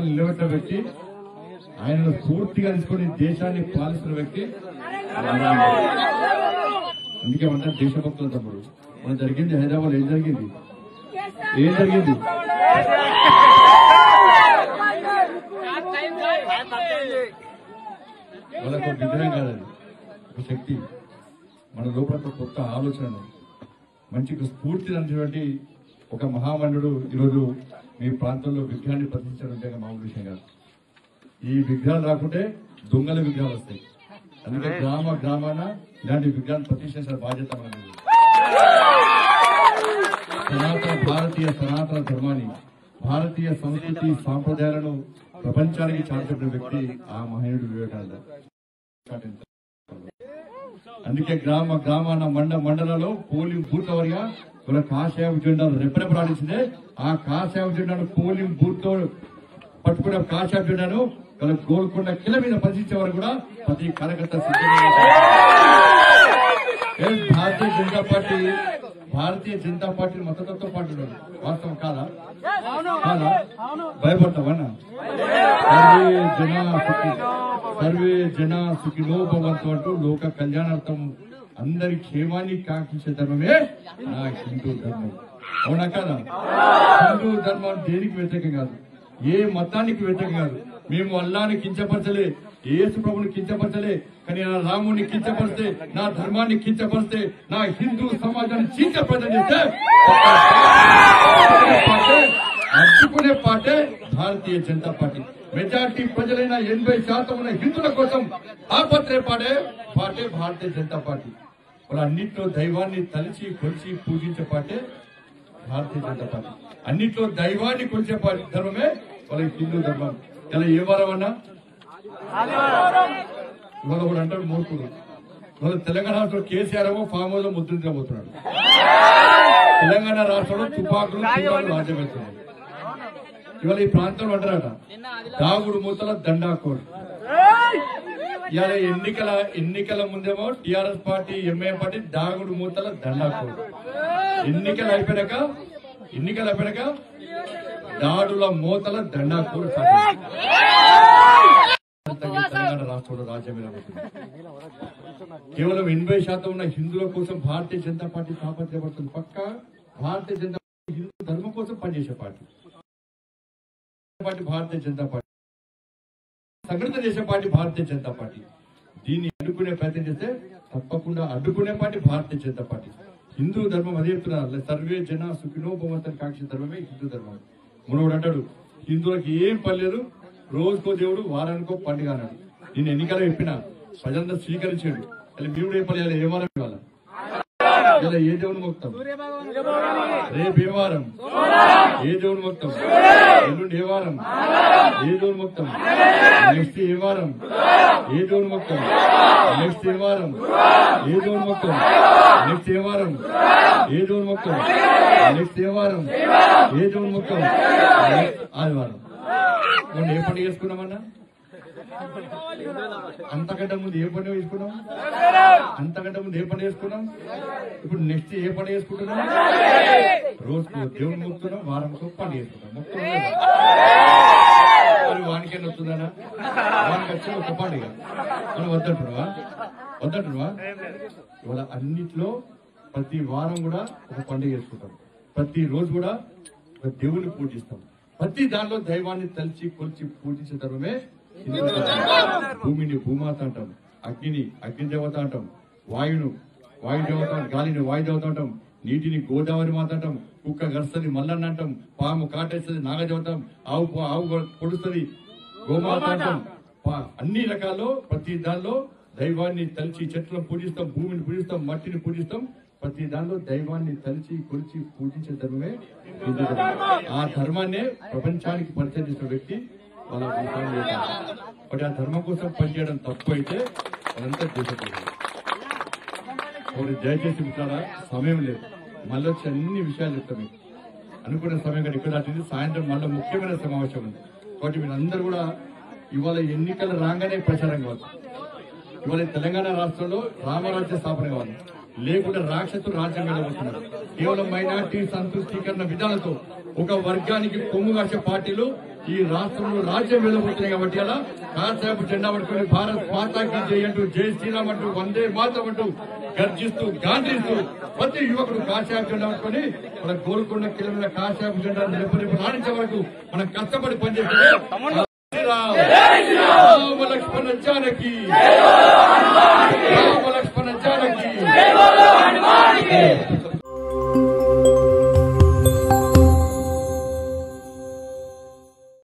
మాటలు నిలబెట్టిన వ్యక్తి ఆయనను పూర్తిగా తీసుకొని దేశాన్ని పాలిస్తున్న వ్యక్తి అందుకే అంటారు దేశభక్తుల తమ్ముడు మన జరిగింది హైదరాబాద్ ఏం జరిగింది ఏం జరిగింది వాళ్ళకు ఒక విగ్రహం కాదు అది ఒక శక్తి మన లోపల ఒక కొత్త ఆలోచనను మంచి ఒక స్ఫూర్తి అందినటువంటి ఒక మహామనుడు ఈరోజు మీ ప్రాంతంలో విగ్రహాన్ని ప్రతిష్ఠించడం అంటే మామూలు విషయం కాదు ఈ విగ్రహాలు రాకుంటే దొంగల విగ్రహాలు వస్తాయి అందుకే గ్రామ గ్రామాన ఇలాంటి విగ్రహాన్ని ప్రతిష్ఠించిన బాధ్యత మనది సనాతన భారతీయ సనాతన ధర్మాన్ని భారతీయ సంస్కృతి సాంప్రదాయాలను ప్రపంచానికి చాటిన వ్యక్తి ఆ మహనీయుడు వివేకానంద అందుకే గ్రామ గ్రామాన మండ మండలలో పోలింగ్ బూత్ వారిగా వాళ్ళ కాషాయం జెండాను రెప్పరెప్పలాడించిందే ఆ కాషాయం జెండాను పోలింగ్ బూత్ తో పట్టుకున్న కాషాయం జెండాను వాళ్ళ గోల్కొండ కిల మీద పరిచించే వరకు కూడా ప్రతి కార్యకర్త సిద్ధంగా ఉన్నారు. ఏ భారతీయ జనతా పార్టీ భారతీయ జనతా పార్టీ మద్దతుతో పాటు ఉన్నారు వాస్తవం కాదా కాదా భయపడతావన్నా సర్వే జన సుఖి సర్వే జన సుఖినో భవంతు అంటూ లోక కళ్యాణార్థం అందరి క్షేమాన్ని కాంక్షించే ధర్మమే నా హిందూ ధర్మం అవునా కదా హిందూ ధర్మం దేనికి వ్యతిరేకం కాదు ఏ మతానికి వ్యతిరేకం కాదు మేము అల్లాని కించపరచలే యేసు ప్రభుని కించపరచలే కానీ నా రాముని కించపరిస్తే నా ధర్మాన్ని కించపరిస్తే నా హిందూ సమాజాన్ని చీచపరచని చేస్తే పార్టీ అడ్డుకునే party Bharatiya Janata party majority ప్రజలైన ఎనభై శాతం ఉన్న హిందువుల కోసం తాపత్రయపడే పార్టీ భారతీయ జనతా పార్టీ వాళ్ళ అన్నింటిలో దైవాన్ని తలిచి కొలిచి పూజించే పార్టీ భారతీయ జనతా పార్టీ అన్నింటిలో దైవాన్ని కొలిచే పార్టీ ధర్మమే వాళ్ళ హిందూ ధర్మం ఇలా ఏ వారం అన్నా ఇవాళ కూడా అంటాడు మూర్ఖుడు ఇవాళ తెలంగాణ రాష్ట్రంలో కేసీఆర్ ఏమో ఫామ్ హౌస్ లో ముద్రించబోతున్నాడు తెలంగాణ రాష్ట్రంలో తుపాకులు తుపాకులు రాజ్యం వెళ్తున్నాయి ఇవాళ ఈ ప్రాంతంలో అంటారట దాగుడు మూతల దండాకోడు ఇవాళ ఎన్నికల ఎన్నికల ముందేమో టిఆర్ఎస్ పార్టీ ఎంఐఎం పార్టీ దాగుడు మూతల దండాకోడు ఎన్నికలు అయిపోయాక ఎన్నికలు అయిపోయాక దాడుల మూతల దండాకోడు తెలంగాణ రాష్ట్రంలో రాజ్యం ఏలబోతుంది. కేవలం ఎనభై శాతం ఉన్న హిందువుల కోసం భారతీయ జనతా పార్టీ తాపత్రయపడుతుంది పక్క భారతీయ జనతా పార్టీ హిందూ ధర్మం కోసం పనిచేసే party party Bharatiya Janata Party సంఘటిత చేసే పార్టీ భారతీయ జనతా పార్టీ దీన్ని అడ్డుకునే ప్రయత్నం చేస్తే తప్పకుండా అడ్డుకునే పార్టీ భారతీయ జనతా పార్టీ హిందూ ధర్మం అదే చెప్తున్నారు సర్వే జన సుఖినో భవంతని కాక్ష ధర్మమే హిందూ ధర్మం మనోడు అంటాడు హిందువులకు ఏం పర్లేదు రోజుకో దేవుడు వారానికో పండుగ అన్నాడు నేను ఎన్నికలు చెప్పిన ప్రజలంతా స్వీకరించాడు అలా మీరు కూడా చెప్పాలి ఏ వారం ఇవాళ ఇలా ఏ దేవుని మొక్తాం రేపు ఏ వారం ఏ దేవుని మొక్తాం ఎల్లుండి ఏ వారం ఏ దేవుని మొక్తాం నెక్స్ట్ ఏ వారం ఏ దేవుని మొక్తాం నెక్స్ట్ ఏ వారం ఏ దేవుని మొక్తాం నెక్స్ట్ ఏ వారం ఏ దేవుని మొక్తాం నెక్స్ట్ ఏ వారం ఏ దేవుని మొక్తాం నెక్స్ట్ ఆదివారం మొన్న ఏ పండుగ చేసుకున్నామన్నా అంతకంటే ముందు ఏ పండుగ చేసుకున్నాం అంతకంటే ముందు ఏ పండుగ చేసుకున్నాం ఇప్పుడు నెక్స్ట్ ఏ పండుగ చేసుకుంటున్నాం రోజుకు దేవుని మొక్కుతున్నాం వారంకు పండుగ చేసుకుంటాం మొక్కుతున్నాం లేదా? మరి వానికి ఎన్ని వస్తుందనా వానికి వచ్చి ఒక పండుగ మనం వద్దంటున్నావా వద్దంటున్నావా ఇవాళ అన్నిట్లో ప్రతి వారం కూడా ఒక పండుగ చేసుకుంటాం ప్రతి రోజు కూడా ఒక దేవుని పూజిస్తాం ప్రతి దానిలో దైవాన్ని తలిచి కొలిచి పూజించే ధర్మమే హిందూ ధర్మం. భూమిని భూమాత అంటాం అగ్నిని అగ్ని దేవత అంటాం వాయును వాయు దేవత గాలిని వాయు దేవత అంటాం నీటిని గోదావరి మాత అంటాం కుక్క గరుస్తుంది మల్లన్న అంటాం పాము కాటేస్తుంది నాగదేవతం ఆవు పో- ఆవు పొడుస్తుంది గోమాత అంటాం పా- అన్ని రకాల్లో ప్రతి దానిలో దైవాన్ని తలిచి చెట్లను పూజిస్తాం భూమిని పూజిస్తాం మట్టిని పూజిస్తాం ప్రతి దానిలో దైవాన్ని తలిచి కొలిచి పూజించే ధర్మమే హిందూ ధర్మం ఆ ధర్మాన్నే ప్రపంచానికి పరిచయం చేసిన వ్యక్తి వాళ్ళ స్వామి వివేకానంద. బట్ ఆ ధర్మం కోసం పనిచేయడం తప్పు అయితే వాళ్ళంతా దేశపోయింది ఒకటి దయచేసి మిత్రారా సమయం లేదు మళ్ళీ వచ్చి అన్ని విషయాలు చెప్తాం మీకు అనుకున్న సమయం కానీ ఇక్కడ అటు సాయంత్రం మళ్ళీ ముఖ్యమైన సమావేశం ఉంది కాబట్టి మీరందరూ కూడా ఇవాళ ఎన్నికలు రాగానే ప్రచారం కావాలి ఇవాళ తెలంగాణ రాష్ట్రంలో రామరాజ్య స్థాపన కావాలి లేకుంటే రాక్షసు రాజ్యం వెళ్ళబోతున్నారు కేవలం మైనార్టీ సంతుష్టీకరణ విధానంతో ఒక వర్గానికి కొమ్ము కాసే పార్టీలు ఈ రాష్ట్రంలో రాజ్యం వెళ్ళబోతున్నాయి కాబట్టి అలా కాసేపు జెండా పట్టుకుని భారత్ మాతాకి జై అంటూ జై శ్రీరామ్ అంటూ వందే మాతం అంటూ గర్జిస్తూ గాంధీస్తూ ప్రతి యువకుడు కాశాపు జెండా పట్టుకొని మన గోల్కొండ కిలోమీటర్ కాశాపు జెండా నిలబడి రాణించే వరకు మనం కష్టపడి పనిచేస్తే శ్రీరామ్ రామ లక్ష్మణ జానకి